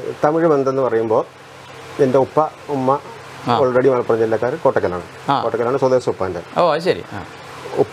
തമിഴ് ബന്ധം എന്ന് പറയുമ്പോൾ എൻ്റെ ഉപ്പ ഉമ്മ ഓൾറെഡി മലപ്പുറം ജില്ലക്കാർ കോട്ടക്കലാണ് കോട്ടക്കലാണ് സ്വദേശ ഉപ്പാൻ്റെ ഓ അത് ശരി ആ ഉപ്പ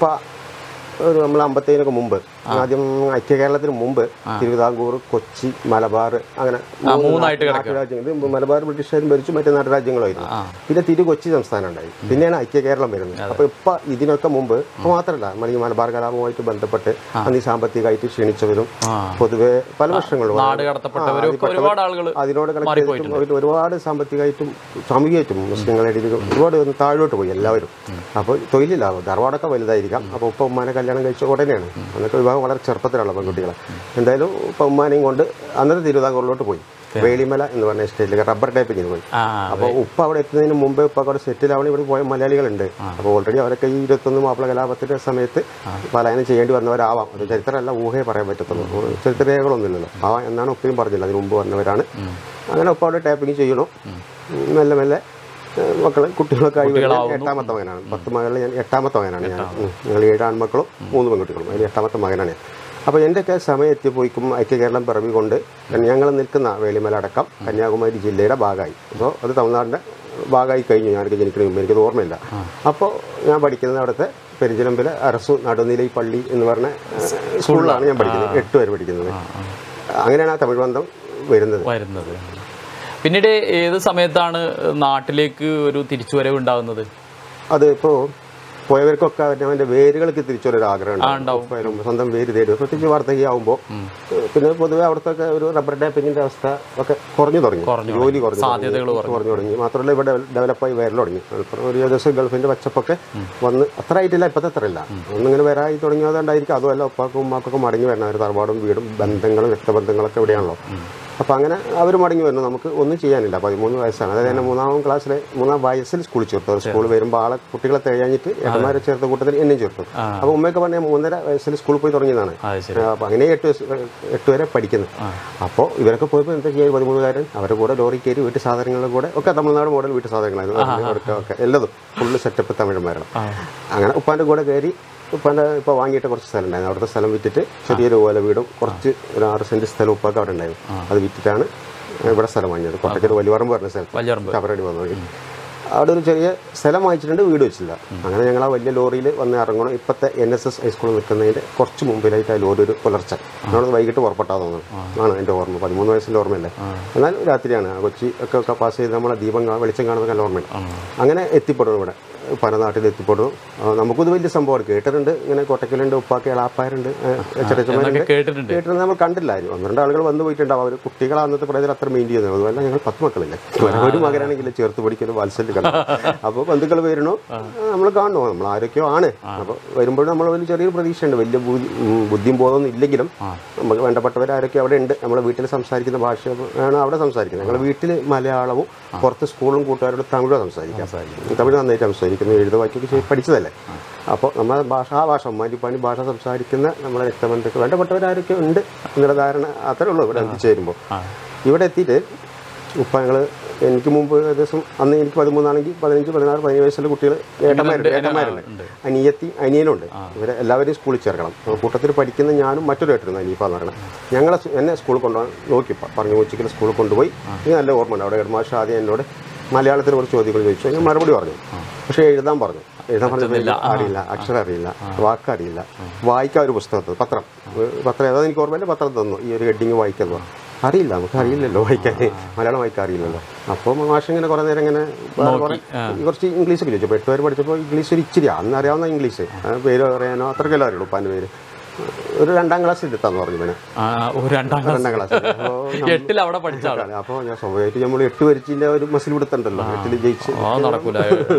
ഒരു നമ്മൾ അമ്പത്തേനൊക്കെ മുമ്പ് ആദ്യം ഐക്യ കേരളത്തിന് മുമ്പ് തിരുവിതാംകൂർ കൊച്ചി മലബാർ അങ്ങനെ മൂന്ന് മൂന്നായിട്ട് നാട്ടുരാജ്യങ്ങൾ ഇത് മലബാർ ബ്രിട്ടീഷുകാരും ഭരിച്ചു മറ്റു നാട്ടുരാജ്യങ്ങളായിരുന്നു പിന്നെ തിരു കൊച്ചി സംസ്ഥാനം ഉണ്ടായി പിന്നെയാണ് ഐക്യ കേരളം വരുന്നത് അപ്പൊ ഇപ്പൊ ഇതിനൊക്കെ മുമ്പ് ഇപ്പൊ മാത്രമല്ല നമ്മൾ ഈ മലബാർ കലാപവുമായിട്ട് ബന്ധപ്പെട്ട് അന്ന് ഈ സാമ്പത്തികമായിട്ട് ക്ഷീണിച്ചവരും പൊതുവെ പല പ്രശ്നങ്ങളും നാട് കടത്തപ്പെട്ടവരും ഒക്കെ ഒരുപാട് ആളുകൾ അതിനോട് കണക്ട് ചെയ്തിട്ടും അവര് ഒരുപാട് സാമ്പത്തികമായിട്ടും സാമൂഹികമായിട്ടും മുസ്ലിങ്ങളുടെ ഇടയിൽ ഒരുപാട് ഒന്ന് താഴോട്ട് പോയി എല്ലാവരും അപ്പോൾ തൊഴിലില്ല ധാർവാടൊക്കെ വലുതായിരിക്കാം അപ്പോൾ ഉപ്പ ഉമ്മാനെ കല്യാണം കഴിച്ച ഉടനെയാണ് അന്നൊക്കെ വിവാഹം വളരെ ചെറുപ്പത്തിലുള്ള പെൺകുട്ടികളെ എന്തായാലും ഉപ്പ ഉമ്മാനെയും കൊണ്ട് അന്നത്തെ തിരുവിതാംകൂറിലോട്ട് പോയി വേളിമല എന്ന് പറഞ്ഞ സ്റ്റേറ്റിലേക്ക് റബ്ബർ ടൈപ്പിങ്ങിന് പോയി ആ അപ്പോൾ ഉപ്പ അവിടെ എത്തുന്നതിന് മുമ്പ് ഉപ്പ അവിടെ സെറ്റിൽ ആവണം ഇവിടെ പോയ മലയാളികളുണ്ട് അപ്പോൾ ഓൾറെഡി അവരൊക്കെ ഈ ഇരുപത്തൊന്ന് മാപ്പിള കലാപത്തിന്റെ സമയത്ത് പലായനം ചെയ്യേണ്ടി വന്നവരാവാം അത് ചരിത്രമല്ല ഊഹയെ പറയാൻ പറ്റത്തുള്ളൂ ചരിത്ര രേഖകളൊന്നുമില്ലല്ലോ ആ എന്നാണ് ഉപ്പയും പറഞ്ഞില്ല അതിന് മുമ്പ് വന്നവരാണ് അങ്ങനെ ഉപ്പ അവിടെ ടാപ്പിംഗ് ചെയ്യണു മെല്ലെ മെല്ലെ ഏഹ് മക്കള് കുട്ടികളൊക്കെ ആയി വരുന്ന എട്ടാമത്തെ മകനാണ് പത്ത് മകളിൽ ഞാൻ എട്ടാമത്തെ മകനാണ് ഞാൻ ഉം. ഞങ്ങൾ ഏഴ് ആൺമക്കളും മൂന്ന് പെൺകുട്ടികളും അതിൽ എട്ടാമത്തെ മകനാണ് ഞാൻ അപ്പോൾ എൻ്റെയൊക്കെ സമയം എത്തിപ്പോയിക്കും ഐക്യ കേരളം പിറവികൊണ്ട് ഞങ്ങൾ നിൽക്കുന്ന വേളിമല അടക്കം കന്യാകുമാരി ജില്ലയുടെ ഭാഗമായി അപ്പോൾ അത് തമിഴ്നാടിൻ്റെ ഭാഗമായി കഴിഞ്ഞു ഞാനൊക്കെ ജനിക്കുന്ന മുമ്പ് എനിക്കത് ഓർമ്മയില്ല അപ്പോൾ ഞാൻ പഠിക്കുന്നത് അവിടുത്തെ പെരിഞ്ചലമ്പിലെ അരസു നടുനിലൈ പള്ളി എന്ന് പറഞ്ഞ ഏഹ്, സ്കൂളിലാണ് ഞാൻ പഠിക്കുന്നത് എട്ട് വരെ പഠിക്കുന്നത് അങ്ങനെയാണ് ആ തമിഴ് ബന്ധം വരുന്നത് വരുന്നത് പിന്നീട് ഏത് സമയത്താണ് നാട്ടിലേക്ക് ഒരു തിരിച്ചുവരവ് ഉണ്ടാകുന്നത് അത് ഇപ്പോൾ പോയവർക്കൊക്കെ അവരുടെ അവൻ്റെ വേരുകൾക്ക് തിരിച്ചൊരു ആഗ്രഹം ഉണ്ടാവും സ്വന്തം വേര് തേടി പ്രത്യേകിച്ച് വാർദ്ധക്യമാകുമ്പോൾ പിന്നെ പൊതുവെ അവിടുത്തെ ഒരു റബ്ബർ ടാപ്പിങ്ങിന്റെ അവസ്ഥ ഒക്കെ കുറഞ്ഞു തുടങ്ങി ജോലി കുറഞ്ഞു സാധ്യതകൾ കുറഞ്ഞു തുടങ്ങി മാത്രമല്ല ഇവിടെ ഡെവലപ്പായി വരൽ തുടങ്ങി മലപ്പുറം ഒരു ഏകദേശം ഗൾഫിന്റെ പച്ചപ്പൊക്കെ വന്ന് അത്ര ആയിട്ടില്ല ഇപ്പത്തെ അത്ര ഇല്ല ഒന്നിങ്ങനെ വരായി തുടങ്ങിയതുകൊണ്ടായിരിക്കും അതുമല്ല ഉപ്പാക്കും ഉമ്മാക്കൊക്കെ മടങ്ങി വരണം ഒരു തറവാടും വീടും ബന്ധങ്ങളും രക്തബന്ധങ്ങളൊക്കെ ഇവിടെയാണല്ലോ അപ്പോൾ അങ്ങനെ അവർ മടങ്ങി വരുന്നു നമുക്ക് ഒന്നും ചെയ്യാനില്ല പതിമൂന്ന് വയസ്സാണ് അതായത് എന്നെ മൂന്നാം ക്ലാസ്സിലെ മൂന്നാം വയസ്സിൽ സ്കൂളിൽ ചേർത്തു സ്കൂൾ വരുമ്പോൾ ആളെ കുട്ടികളെ തികഞ്ഞിട്ട് ഏട്ടന്മാരെ ചേർത്ത കൂട്ടത്തിൽ എന്നെയും ചേർത്തു അപ്പോൾ ഉമ്മയൊക്കെ പറഞ്ഞ മൂന്നര വയസ്സിൽ സ്കൂളിൽ പോയി തുടങ്ങിയതാണ് അത് ശരി അപ്പോൾ അങ്ങനെ എട്ട് വയസ്സ് എട്ട് വരെ പഠിക്കുന്നത് അപ്പോൾ ഇവരൊക്കെ പോയപ്പോൾ എന്താ ചെയ്യുക പതിമൂന്നുകാരൻ അവരുടെ കൂടെ ലോറി കയറി വീട്ടു സാധനങ്ങളുടെ കൂടെ ഒക്കെ തമിഴ്നാട് മോഡൽ വീട്ടു സാധനങ്ങളായിരുന്നു അവർക്ക് ഒക്കെ എല്ലാതും ഫുള്ള് സെറ്റപ്പ് തമിഴന്മാരാണ് അങ്ങനെ ഉപ്പാൻ്റെ കൂടെ കയറി ഉപ്പാൻ്റെ ഇപ്പോൾ വാങ്ങിയിട്ട് കുറച്ച് സ്ഥലം ഉണ്ടായിരുന്നു അവിടുത്തെ സ്ഥലം വിറ്റിട്ട് ചെറിയൊരു ഓല വീടും കുറച്ച് ഒരു ആറ് സെൻറ്റ് സ്ഥലം ഉപ്പൊക്കെ അവിടെ ഉണ്ടായിരുന്നു അത് വിറ്റിട്ടാണ് ഇവിടെ സ്ഥലം വാങ്ങിയത് കൊട്ടയ്ക്കൊരു വലിയറമ്പ് പറഞ്ഞ സ്ഥലം വലിയറമ്പ് കവറടി വന്നത് അവിടെ ഒരു ചെറിയ സ്ഥലം വാങ്ങിച്ചിട്ടുണ്ട് വീട് വെച്ചില്ല അങ്ങനെ ഞങ്ങൾ ആ വലിയ ലോറിയിൽ വന്ന് ഇറങ്ങണം ഇപ്പോഴത്തെ എൻ എസ് എസ് ഹൈസ്കൂളിൽ നിൽക്കുന്നതിൻ്റെ കുറച്ച് മുമ്പിലായിട്ട് ആ ലോറി ഒരു പുലർച്ചെ അവിടെ വൈകിട്ട് പുറപ്പെട്ടാ തോന്നുന്നു ആണ് എൻ്റെ ഓർമ്മ പതിമൂന്ന് വയസ്സിൻ്റെ ഓർമ്മയല്ലേ എന്നാൽ രാത്രിയാണ് ആ കൊച്ചി ഒക്കെ ഒക്കെ പാസ് ചെയ്ത് നമ്മളെ ദീപം കാ- വെളിച്ചം കാണുന്ന നല്ല ഓർമ്മയുണ്ട് അങ്ങനെ എത്തിപ്പെടുന്നു ഇവിടെ പല നാട്ടിൽ എത്തിപ്പെടുന്നു ആ, നമുക്കിത് വലിയ സംഭവമാണ് കേട്ടിട്ടുണ്ട് ഇങ്ങനെ കൊട്ടക്കലുണ്ട് ഉപ്പാക്കി എളാപ്പാരുണ്ട് ചെറിയച്ചന്മാരുണ്ട് കേട്ടിട്ടുണ്ട് കേട്ടിരുന്നത് നമ്മൾ കണ്ടില്ലായിരുന്നു ഒന്ന് രണ്ട് ആളുകൾ വന്നു പോയിട്ടുണ്ടാവും അവർ കുട്ടികൾ അന്നത്തെ പ്രായത്തിൽ അത്ര മെയിൻ ചെയ്യുന്നത് അതുമല്ല ഞങ്ങൾ പത്ത് മക്കളില്ലേ ഒരു മകനാണെങ്കിൽ ചേർത്ത് പിടിക്കലും വാത്സല്യം കണ്ടു അപ്പോൾ ബന്ധുക്കൾ വരണു നമ്മൾ കാണുന്നു നമ്മൾ ആരൊക്കെയോ ആണ് അപ്പോൾ വരുമ്പോഴും നമ്മൾ ഒരു ചെറിയൊരു പ്രതീക്ഷയുണ്ട് വലിയ ബുദ്ധി- ഉം, ബുദ്ധിയും ബോധമൊന്നും ഇല്ലെങ്കിലും നമുക്ക് വേണ്ടപ്പെട്ടവർ ആരൊക്കെ അവിടെ ഉണ്ട് നമ്മുടെ വീട്ടിൽ സംസാരിക്കുന്ന ഭാഷയാണ് അവിടെ സംസാരിക്കുന്നത് ഞങ്ങൾ വീട്ടിൽ മലയാളവും പുറത്ത് സ്കൂളും കൂട്ടുകാരോട് തമിഴോ സംസാരിക്കാം തമിഴ് നന്നായിട്ട് സംസാരിക്കുന്നു എഴുത വായിക്കുകയൊക്കെ ചെയ്ത് പഠിച്ചതല്ലേ അപ്പോൾ നമ്മുടെ ഭാഷ ആ ഭാഷ ഉമ്മാരിപ്പാണി ഭാഷ സംസാരിക്കുന്ന നമ്മുടെ രക്തബന്ധുക്കൾ വേണ്ടപ്പെട്ടവരാരൊക്കെ ഉണ്ട് എന്നുള്ള ധാരണ അത്രേ ഉള്ളൂ ഇവിടെ എത്തിച്ചേരുമ്പോൾ ഇവിടെ എത്തിയിട്ട് ഉപ്പ ഞങ്ങൾ എനിക്ക് മുമ്പ് ഏകദേശം അന്ന് എനിക്ക് പതിമൂന്നാണെങ്കിൽ പതിനഞ്ച് പതിനാറ് പതിനേഴ് വയസ്സുള്ള കുട്ടികൾ ഏട്ടന്മാരുണ്ട് ഏട്ടന്മാരുണ്ട് അനിയത്തി അനിയനുണ്ട് ഇവരെ എല്ലാവരെയും സ്കൂളിൽ ചേർക്കണം അപ്പോൾ കൂട്ടത്തിൽ പഠിക്കുന്ന ഞാനും മറ്റൊരു ഏട്ടനും അനീഫ എന്ന് പറയണം ഞങ്ങളെ സ് എന്നെ സ്കൂളിൽ കൊണ്ടുപോകാൻ നോക്കി പ- പറഞ്ഞു ഉച്ചയ്ക്ക് സ്കൂളിൽ കൊണ്ടുപോയി എനിക്ക് നല്ല ഓർമ്മയുണ്ട് അവിടെ ഹെഡ്മാഷ ആദ്യം എന്നോട് മലയാളത്തിൽ കുറച്ച് ചോദ്യങ്ങൾ ചോദിച്ചു ഞാൻ മറുപടി പറഞ്ഞു പക്ഷേ എഴുതാൻ പറഞ്ഞു എഴുതാൻ പറഞ്ഞപ്പോൾ എനിക്ക് അറിയില്ല അക്ഷരം അറിയില്ല വാക്കറിയില്ല വായിക്കാൻ ഒരു പുസ്തകത്തിൽ പത്രം ഒരു പത്രം ഏതാ എനിക്ക് ഓർമ്മയില്ല പത്രം തന്നു ഈ ഒരു ഹെഡിങ് വായിക്കാൻ പറഞ്ഞു അറിയില്ല നമുക്ക് അറിയില്ലല്ലോ വായിക്കാൻ മലയാളം വായിക്കാൻ അറിയില്ലല്ലോ അപ്പോൾ മാഷ് ഇങ്ങനെ കുറേ നേരം ഇങ്ങനെ കുറേ കുറച്ച് ഇംഗ്ലീഷൊക്കെ ചോദിച്ചു അപ്പോൾ എട്ട് പേര് പഠിച്ചപ്പോൾ ഇംഗ്ലീഷ് ഒരു ഇച്ചിരി അന്ന് അറിയാവുന്ന ഇംഗ്ലീഷ് ആ പേര് പറയാനോ അത്രയ്ക്കല്ലോ അറിയുള്ളൂ ഉപ്പാൻ്റെ പേര് ഒരു രണ്ടാം ക്ലാസ്സിൽ എടുത്താന്ന് പറഞ്ഞു പിന്നെ ആ, ഒരു രണ്ടാം ക്ലാസ് രണ്ടാം ക്ലാസ്സിൽ അപ്പോൾ എട്ടിൽ അവിടെ പഠിച്ച ആളാണ് അപ്പോൾ ഞാൻ സ്വാഭാവികമായിട്ട് നമ്മൾ എട്ട് വരിച്ചിൻ്റെ ഒരു മസിൽ പിടുത്തുണ്ടല്ലോ എട്ടിൽ ജയിച്ച് ആ നടക്കൂല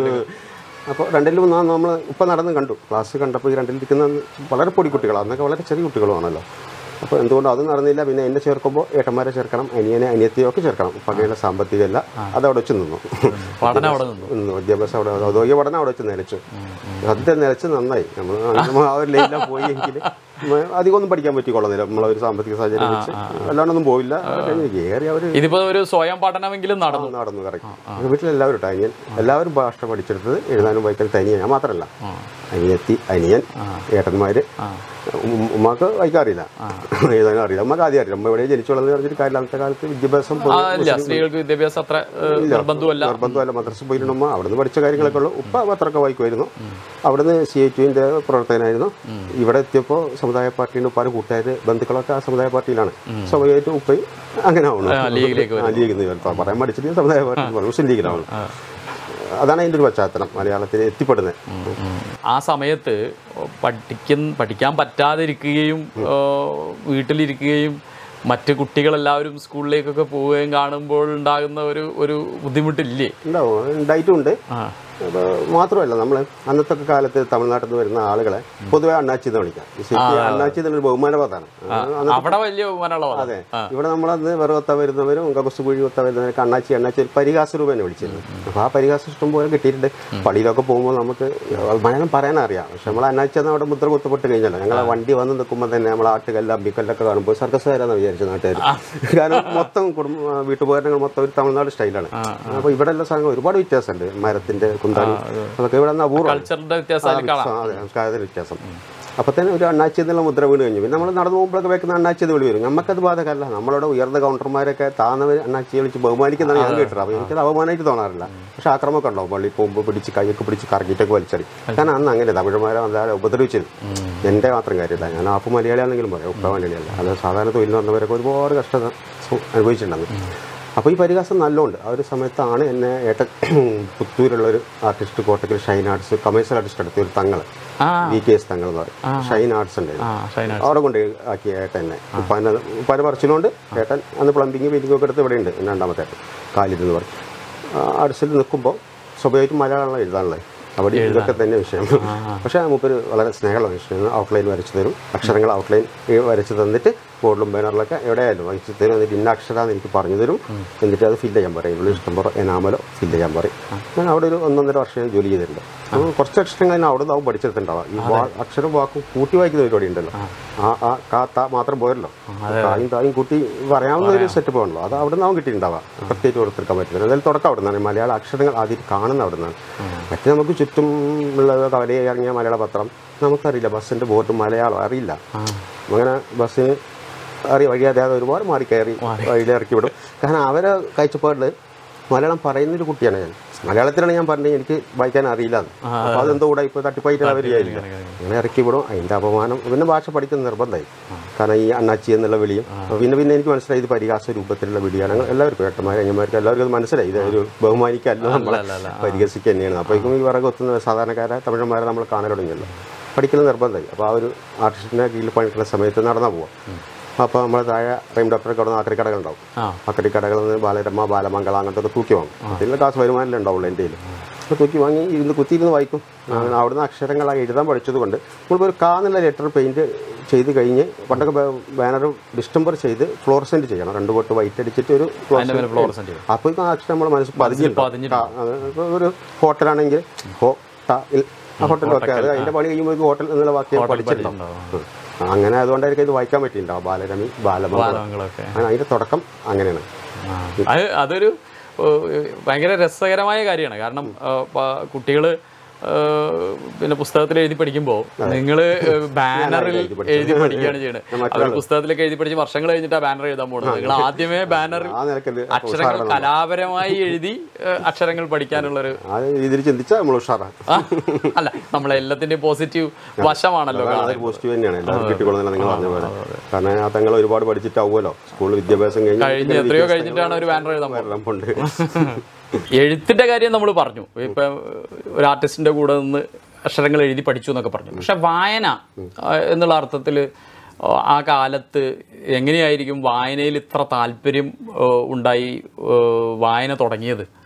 അപ്പോൾ രണ്ടിൽ മൂന്നാം നമ്മൾ ഇപ്പം നടന്ന് കണ്ടു ക്ലാസ് കണ്ടപ്പോൾ ഈ രണ്ടിലിരിക്കുന്ന വളരെ പൊടി കുട്ടികളാണ് അന്നൊക്കെ വളരെ ചെറിയ കുട്ടികളുമാണല്ലോ അപ്പോൾ എന്തുകൊണ്ട് അത് നടന്നില്ല പിന്നെ എന്നെ ചേർക്കുമ്പോൾ ഏട്ടന്മാരെ ചേർക്കണം അനിയനെ അനിയത്തിയോ ഒക്കെ ചേർക്കണം പകയുള്ള സാമ്പത്തികമല്ല അതവിടെ വെച്ച് നിന്നു പഠനം അവിടെ നിന്നു നിന്നു വിദ്യാഭ്യാസം അവിടെ ഔദ്യോഗിക പഠനം അവിടെ വെച്ച് നിലച്ചു സത്യം നിലച്ച് നന്നായി നമ്മൾ നമ്മൾ ആ ഒരു ലൈനിലാണ് പോയി എങ്കിൽ അധികമൊന്നും പഠിക്കാൻ പറ്റിക്കൊള്ളുന്നില്ല നമ്മളെ ഒരു സാമ്പത്തിക സാഹചര്യം വെച്ച് അല്ലാണ്ടൊന്നും പോയില്ല ഏറെ അവർ ഇതിപ്പോ ഒരു സ്വയം പഠനമെങ്കിലും നടന്നു നടന്നു കറക്റ്റ് വീട്ടിൽ എല്ലാവരും കേട്ടോ അനിയൻ എല്ലാവരും ഭാഷ പഠിച്ചെടുത്തത് എഴുതാനും വായിക്കാൻ തനിയെ ഞാൻ മാത്രമല്ല അനിയത്തി അനിയൻ ഏട്ടന്മാര് ഉം- ഉമ്മാക്ക് വായിക്കാൻ അറിയില്ല എഴുതാനും അറിയില്ല ഉമ്മക്ക് ആദ്യം അറിയില്ല ഉമ്മ ഇവിടെ ജനിച്ചു വളർന്ന് പറഞ്ഞിട്ട് കാര്യമില്ല അന്നത്തെ കാലത്ത് വിദ്യാഭ്യാസം ആ, ഇല്ല സ്ത്രീകൾക്ക് വിദ്യാഭ്യാസം അത്ര ഏഹ്, നിർബന്ധമല്ല നിർബന്ധമല്ല മദ്രസ പോയിരുന്നമ്മ അവിടുന്ന് പഠിച്ച കാര്യങ്ങളൊക്കെ ഉള്ളു ഉപ്പ പത്രമൊക്കെ വായിക്കുമായിരുന്നു അവിടുന്ന് സി ഐ ടുവിൻ്റെ പ്രവർത്തകനായിരുന്നു ഇവിടെ എത്തിയപ്പോൾ സമുദായ പാർട്ടിയുടെ ഉപ്പാരും കൂട്ടുകാർ ബന്ധുക്കളൊക്കെ ആ സമുദായ പാർട്ടിയിലാണ് സ്വാഭാവികമായിട്ടും ഉപ്പയും അങ്ങനെ ആവണം ആ, ലീഗിലേക്ക് ആ, ലീഗ് എന്ന് ഇപ്പം പറയാൻ പഠിച്ചിട്ട് സമുദായ പാർട്ടി മുസ്ലിം ലീഗിലാണ് അതാണ് അതിൻ്റെ ഒരു പശ്ചാത്തലം മലയാളത്തിൽ എത്തിപ്പെടുന്നത് ആ സമയത്ത് പഠിക്കുന്ന പഠിക്കാൻ പറ്റാതിരിക്കുകയും ഏഹ്, വീട്ടിലിരിക്കുകയും മറ്റ് കുട്ടികളെല്ലാവരും സ്കൂളിലേക്കൊക്കെ പോവുകയും കാണുമ്പോൾ ഉണ്ടാകുന്ന ഒരു ഒരു ബുദ്ധിമുട്ടില്ലേ ഉണ്ടാവും ഉണ്ടായിട്ടും ഉണ്ട് ആ അപ്പോൾ മാത്രമല്ല നമ്മൾ അന്നത്തെ ഒക്കെ കാലത്ത് തമിഴ്നാട്ടിൽ നിന്ന് വരുന്ന ആളുകളെ പൊതുവെ അണ്ണാച്ചി എന്ന് വിളിക്കാം ശരിക്കും അണ്ണാച്ചി എന്നൊരു ബഹുമാനപദമാണ് അവിടെ വലിയ ബഹുമാനമുള്ള അതെ ഇവിടെ നമ്മളന്ന് വെറുകൊത്ത വരുന്നവരും ഗബസ് കുഴി കൊത്ത വരുന്നവരൊക്കെ അണ്ണാച്ചി അണ്ണാച്ചി ഒരു പരിഹാസ രൂപേനെ വിളിച്ചിരുന്നു അപ്പോൾ ആ പരിഹാസം ഇഷ്ടം പോലെ കിട്ടിയിട്ടുണ്ട് പള്ളിയിലൊക്കെ പോകുമ്പോൾ നമുക്ക് മലയാളം പറയാൻ അറിയാം പക്ഷെ നമ്മൾ അണ്ണാച്ചി എന്ന് അവിടെ മുദ്ര കുത്തപ്പെട്ട് കഴിഞ്ഞല്ലോ ഞങ്ങൾ വണ്ടി വന്ന് നിൽക്കുമ്പോൾ തന്നെ നമ്മൾ ആട്ടുകല്ല് അമ്പിക്കല്ലൊക്കെ കാണുമ്പോൾ സർക്കസുകാരാന്ന് വിചാരിച്ചു നാട്ടുകാർ കാരണം മൊത്തം കുടുംബ വീട്ടുപകരണങ്ങൾ മൊത്തം ഒരു തമിഴ്നാട് സ്റ്റൈലാണ് അപ്പോൾ ഇവിടെ എല്ലാ സാധനങ്ങളും ഒരുപാട് വ്യത്യാസമുണ്ട് മരത്തിന്റെ കുന്താണി അതൊക്കെ ഇവിടെ നിന്ന് അപൂർവം കൾച്ചറിന്റെ വ്യത്യാസം അതിൽ കാണാം അതെ സംസ്കാരത്തിൽ വ്യത്യാസം അപ്പൊ തന്നെ ഒരു അണ്ണാച്ചി എന്നുള്ള മുദ്ര വീണ് കഴിഞ്ഞു പിന്നെ നമ്മൾ നടന്നു പോകുമ്പോഴൊക്കെ വെക്കുന്ന അണ്ണാച്ചി എന്ന് വിളി വരും നമുക്കത് ബാധകമല്ല നമ്മളവിടെ ഉയർന്ന കൗണ്ടർമാരൊക്കെ താന്നവർ അണ്ണാച്ചി വിളിച്ച് ബഹുമാനിക്കുന്നതാണ് ഞാൻ കേട്ടത് അപ്പോൾ എനിക്കത് അപമാനമായിട്ട് തോന്നാറില്ല പക്ഷെ ആക്രമമൊക്കെ ഉണ്ടാവും പള്ളി പോകുമ്പോൾ പിടിച്ച് കൈയൊക്കെ പിടിച്ച് കറങ്ങിയിട്ടൊക്കെ വലിച്ചടി കാരണം അന്ന് അങ്ങനെ തമിഴന്മാരെ എന്തായാലും ഉപദ്രവിച്ചിരുന്നു എൻ്റെ മാത്രം കാര്യമില്ല ഞാൻ ആപ്പ് മലയാളിയാണെങ്കിലും പറയാം ഉപ്പ മലയാളിയല്ല അത് സാധാരണ തൊഴിൽ വന്നവരൊക്കെ ഒരുപാട് കഷ്ടത സു- അനുഭവിച്ചിട്ടുണ്ടെന്ന് അപ്പോൾ ഈ പരിഹാസം നല്ലോണ്ട് ആ ഒരു സമയത്താണ് എന്നെ ഏട്ടൻ പുത്തൂരുള്ള ഒരു artist Kottakkal shine arts commercial artist അടുത്ത ഒരു തങ്ങൾ ആ വി കെ എസ് തങ്ങൾ എന്ന് പറയും ഷൈൻ ആർട്സ് ഉണ്ട് ആ ഷൈന അവിടെ കൊണ്ട് ആക്കിയ ഏട്ടൻ എന്നെ ഉപ്പാൻ്റെ ഉപ്പാൻ്റെ പറച്ചിലുകൊണ്ട് ഏട്ടൻ അന്ന് പ്ലംബിങ് മീറ്റിംഗ് ഒക്കെ എടുത്ത് ഇവിടെ ഉണ്ട് രണ്ടാമത്തെ ഏട്ടൻ കാലിതെന്ന് പറയും ആർട്സിൽ നിൽക്കുമ്പോൾ സ്വാഭാവികമായിട്ടും മലയാളം എഴുതാനുള്ളത് അവിടെ ഇതൊക്കെ തന്നെ വിഷയം പക്ഷേ മൂപ്പര് വളരെ സ്നേഹമുള്ള വിഷയമാണ് ഔട്ട്ലൈൻ വരച്ചു തരും അക്ഷരങ്ങൾ ഔട്ട്ലൈൻ വരച്ച് തന്നിട്ട് ബോർഡിലും ബാനറിലൊക്കെ എവിടെയായാലും വരച്ച് തരും എന്നിട്ട് ഇന്ന അക്ഷരാന്ന് എനിക്ക് പറഞ്ഞു തരും എന്നിട്ട് അത് ഫില്ല് ചെയ്യാൻ പറയും ഇവിടെ ഇഷ്ടം പോലെ എനാമലോ ഫില്ല് ചെയ്യാൻ പറയും ഞാൻ അവിടെ ഒരു ഒന്നൊന്നര വർഷം ജോലി ചെയ്തിട്ടുണ്ട് അപ്പോൾ കുറച്ച് അക്ഷരങ്ങൾ ഞാൻ അവിടെ നിന്ന് പഠിച്ചെടുത്തിട്ടുണ്ടാവാം ഈ വാ- അക്ഷരം വാക്കും കൂട്ടി വായിക്കുന്ന പരിപാടി ഉണ്ടല്ലോ ആ ആ കാ താ മാത്രം പോയല്ലോ തായും തായും കൂട്ടി പറയാവുന്ന ഒരു സെറ്റപ്പ് ആണല്ലോ അത് അവിടെ നിന്നാവും കിട്ടിയിട്ടുണ്ടാവാം പ്രത്യേകിച്ച് കൊടുത്തിരിക്കാൻ പറ്റില്ല എന്തായാലും തുടക്കം അവിടെ നിന്നാണ് മലയാള അക്ഷരങ്ങൾ ആദ്യം കാണുന്ന അവിടെ നിന്നാണ് മറ്റേ നമുക്ക് ചുറ്റും ഉള്ള കവലയെ ഇറങ്ങിയ മലയാള പത്രം നമുക്കറിയില്ല ബസ്സിന്റെ ബോർഡ് മലയാളം അറിയില്ല അങ്ങനെ ബസ്സിന് അറിയ വഴിയാതെ ഒരുപാട് മാറി കയറി വഴിയിൽ ഇറക്കി വിടും കാരണം അവരെ കാഴ്ചപ്പാടിൽ മലയാളം പറയുന്നൊരു കുട്ടിയാണ് ഞാൻ മലയാളത്തിലാണ് ഞാൻ പറഞ്ഞത് എനിക്ക് വായിക്കാൻ അറിയില്ല അപ്പോൾ അതെന്തോ കൂടെ ഇപ്പോൾ തട്ടിപ്പായിട്ട് അവർ വിചാരിക്കില്ല അങ്ങനെ ഇറക്കി വിടും അതിൻ്റെ അപമാനം പിന്നെ ഭാഷ പഠിക്കുന്ന നിർബന്ധമായി കാരണം ഈ അണ്ണാച്ചി എന്നുള്ള വിളിയും അപ്പോൾ പിന്നെ പിന്നെ എനിക്ക് മനസ്സിലായി ഇത് പരിഹാസ രൂപത്തിലുള്ള വിളിയാണ് അങ്ങനെ എല്ലാവർക്കും ഏട്ടന്മാർ അഞ്ഞന്മാർക്ക് എല്ലാവർക്കും അത് മനസ്സിലായി ഇത് ഒരു ബഹുമാനിക്കല്ല നമ്മളെ പരിഹസിക്കുക തന്നെയാണ് അപ്പോഴേക്കും ഈ വിറക് ഒത്തുന്ന സാധാരണക്കാരെ തമിഴന്മാരെ നമ്മൾ കാണാൻ തുടങ്ങിയല്ലോ പഠിക്കൽ നിർബന്ധമായി അപ്പോൾ ആ ഒരു ആർട്ടിസ്റ്റിൻ്റെ കീഴിൽ പണിക്കുന്ന സമയത്ത് നടന്നു പോവാം അപ്പോൾ നമ്മൾ താഴെ റെയിം ഡോക്ടറൊക്കെ അവിടെ ആക്രി കടകളുണ്ടാവും ആ ആക്രി കടകളിൽ നിന്ന് ബാലരമ ബാലമംഗള അങ്ങനത്തെ ഒക്കെ തൂക്കി വാങ്ങും അതിനുള്ള കാശ് വരുമാനമല്ലേ ഉണ്ടാവുള്ളൂ എൻ്റെ കയ്യിൽ അപ്പോൾ തൂക്കി വാങ്ങി ഇരുന്ന് കുത്തിയിരുന്ന് വായിക്കും അങ്ങനെ അവിടുന്ന് അക്ഷരങ്ങളായി എഴുതാൻ പഠിച്ചത് കൊണ്ട് നമ്മളിപ്പോൾ ഒരു കാ എന്നുള്ള ലെറ്റർ പെയിൻറ്റ് ചെയ്ത് കഴിഞ്ഞ് പണ്ടൊക്കെ ബാനർ ഡിസ്റ്റംബർ ചെയ്ത് ഫ്ലോറസെൻറ്റ് ചെയ്യണം രണ്ട് കോട്ട് വൈറ്റ് അടിച്ചിട്ട് ഒരു അതിന്റെ മേലെ ഫ്ലോറസെന്റ് ചെയ്യും അപ്പോൾ ആ അക്ഷരം നമ്മുടെ മനസ്സിൽ പതിഞ്ഞിട്ടുണ്ടാവും പതിഞ്ഞിട്ടുണ്ടാവും. ആ, അത് ഇപ്പൊ ഒരു ഹോട്ടലാണെങ്കിൽ ഹോ ട ഇൽ ആ ഹോട്ടലൊക്കെ അത് അതിന്റെ പണി കഴിയുമ്പോൾ ഹോട്ടൽ എന്നുള്ള വാക്യം പഠിച്ചിട്ടുണ്ടാവും ഉം. ആ, അങ്ങനെ അതുകൊണ്ടായിരിക്കും ഇത് വായിക്കാൻ പറ്റിയിട്ടുണ്ടാവും ബാലരമി ബാലമംഗളം ബാലമംഗളമൊക്കെ അങ്ങനെ അതിന്റെ തുടക്കം അങ്ങനെയാണ് അത് അതൊരു ഏഹ്, ഭയങ്കര രസകരമായ കാര്യമാണ് കാരണം കുട്ടികൾ പിന്നെ പുസ്തകത്തിൽ എഴുതി പഠിക്കുമ്പോൾ നിങ്ങൾ ബാനറിൽ എഴുതി എഴുതി പഠിക്കുകയാണ് ചെയ്യുന്നത് അവർ പുസ്തകത്തിലൊക്കെ എഴുതി പഠിച്ച് വർഷങ്ങൾ കഴിഞ്ഞിട്ട് ആ ബാനർ എഴുതാൻ പോകുന്നത് നിങ്ങൾ ആദ്യമേ ബാനർ ആ നിലക്കല് അക്ഷരങ്ങൾ കലാപരമായി എഴുതി ഏഹ്, അക്ഷരങ്ങൾ പഠിക്കാനുള്ളൊരു ആ രീതിയിൽ ചിന്തിച്ചാൽ നമ്മൾ ഉഷാറാണ് ആ, അല്ല നമ്മളെ എല്ലാത്തിന്റെയും പോസിറ്റീവ് വശമാണല്ലോ കാണാൻ അതൊരു പോസിറ്റീവ് തന്നെയാണ് എല്ലാവരും കിട്ടിക്കൊള്ളുന്നില്ല നിങ്ങൾ പറഞ്ഞ പോലെ കാരണം ആ തങ്ങൾ ഒരുപാട് പഠിച്ചിട്ടാവുമല്ലോ സ്കൂൾ വിദ്യാഭ്യാസം കഴിഞ്ഞ് കഴിഞ്ഞ് എത്രയോ കഴിഞ്ഞിട്ടാണ് ഒരു ബാനർ എഴുതാൻ പോകുന്നത് എല്ലാം ഉണ്ട് എഴുത്തിന്റെ കാര്യം നമ്മൾ പറഞ്ഞു ഇപ്പൊ ഒരു ആർട്ടിസ്റ്റിന്റെ കൂടെ നിന്ന് അക്ഷരങ്ങൾ എഴുതി പഠിച്ചു എന്നൊക്കെ പറഞ്ഞു പക്ഷെ വായന ആ, എന്നുള്ള അർത്ഥത്തിൽ ആ കാലത്ത് എങ്ങനെയായിരിക്കും വായനയിൽ ഇത്ര താല്പര്യം ആ, ഉണ്ടായി ആ, വായന തുടങ്ങിയത്